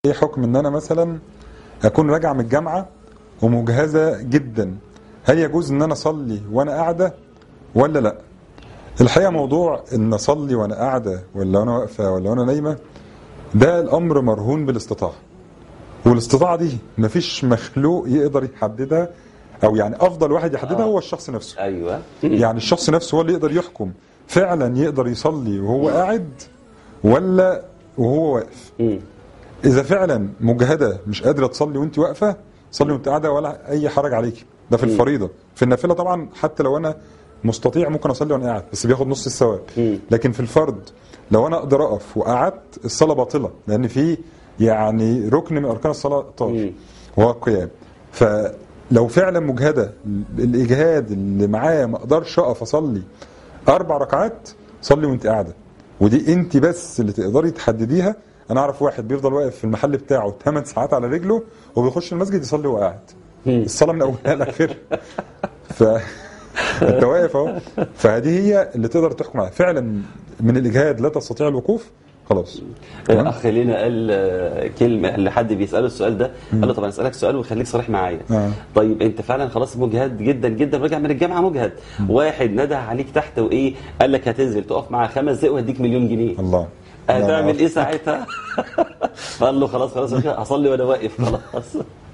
ايه حكم ان انا مثلا اكون راجع من الجامعه ومجهزه جدا هل يجوز ان انا اصلي وانا قاعده ولا لا الحقيقه موضوع ان اصلي وانا قاعده ولا وانا واقفه ولا وانا نايمه ده الامر مرهون بالاستطاعه والاستطاعه دي مفيش مخلوق يقدر يحددها او يعني افضل واحد يحددها آه. هو الشخص نفسه ايوه يعني الشخص نفسه هو اللي يقدر يحكم فعلا يقدر يصلي وهو قاعد ولا وهو واقف مم. اذا فعلا مجهده مش قادره تصلي وانت واقفه صلي وانت قاعده ولا اي حرج عليك ده في الفريضه في النافله طبعا حتى لو انا مستطيع ممكن اصلي وانا قاعد بس بياخد نص الثواب مم. لكن في الفرض لو انا اقدر اقف وقعدت الصلاه باطله لان في يعني ركن من اركان الصلاه طار مم. وهو القيام فلو فعلا مجهده الاجهاد اللي معايا ما اقدرش اقف اصلي اربع ركعات صلي وانت قاعده ودي انت بس اللي تقدري تحدديها انا اعرف واحد بيفضل واقف في المحل بتاعه 8 ساعات على رجله وبيخش المسجد يصلي وهو قاعد الصلاه من اولها لاخرها ف انت واقف اهو فهذه هي اللي تقدر تحكم عليها فعلا من الاجهاد لا تستطيع الوقوف خلاص تمام؟ اخ لينا قال آه، كلمه لحد بيساله السؤال ده قال له طب انا اسالك سؤال وخليك صريح معايا آه. طيب انت فعلا خلاص مجهد جدا جدا راجع من الجامعه مجهد واحد نده عليك تحت وايه قال لك هتنزل تقف معاه خمس دقايق وهديك مليون جنيه الله هتعمل الله. ايه ساعتها؟ فقال له خلاص خلاص يا أخي، هصلي وانا واقف خلاص